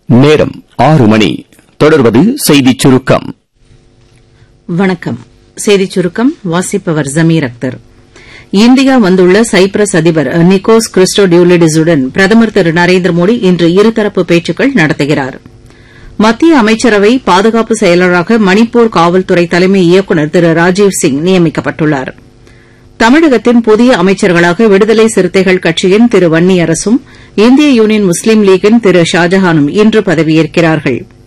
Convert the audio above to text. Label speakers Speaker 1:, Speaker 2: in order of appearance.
Speaker 1: நேரம் ஆறு மணி தொடர்வது செய்திச் சுருக்கம்
Speaker 2: வணக்கம் செய்திச் சுருக்கம் வாசிப்பவர் ஜமீர் அக்தர் இந்தியா வந்துள்ள சைப்ரஸ் அதிபர் நிக்கோஸ் கிறிஸ்டோடியூலிடிஸுடன் பிரதமர் திரு நரேந்திர மோடி இன்று இருதரப்பு பேச்சுக்கள் நடத்துகிறார் மத்திய அமைச்சரவை பாதுகாப்பு செயலராக மணிப்பூர் காவல்துறை தலைமை இயக்குநர் திரு ராஜீவ் சிங் நியமிக்கப்பட்டுள்ளார் தமிழகத்தின் புதிய அமைச்சர்களாக விடுதலை சிறுத்தைகள் கட்சியின் திரு வன்னியரசும் இந்திய யூனியன் முஸ்லீம் லீக்கின் திரு ஷாஜஹானும் இன்று பதவியேற்கிறாா்கள்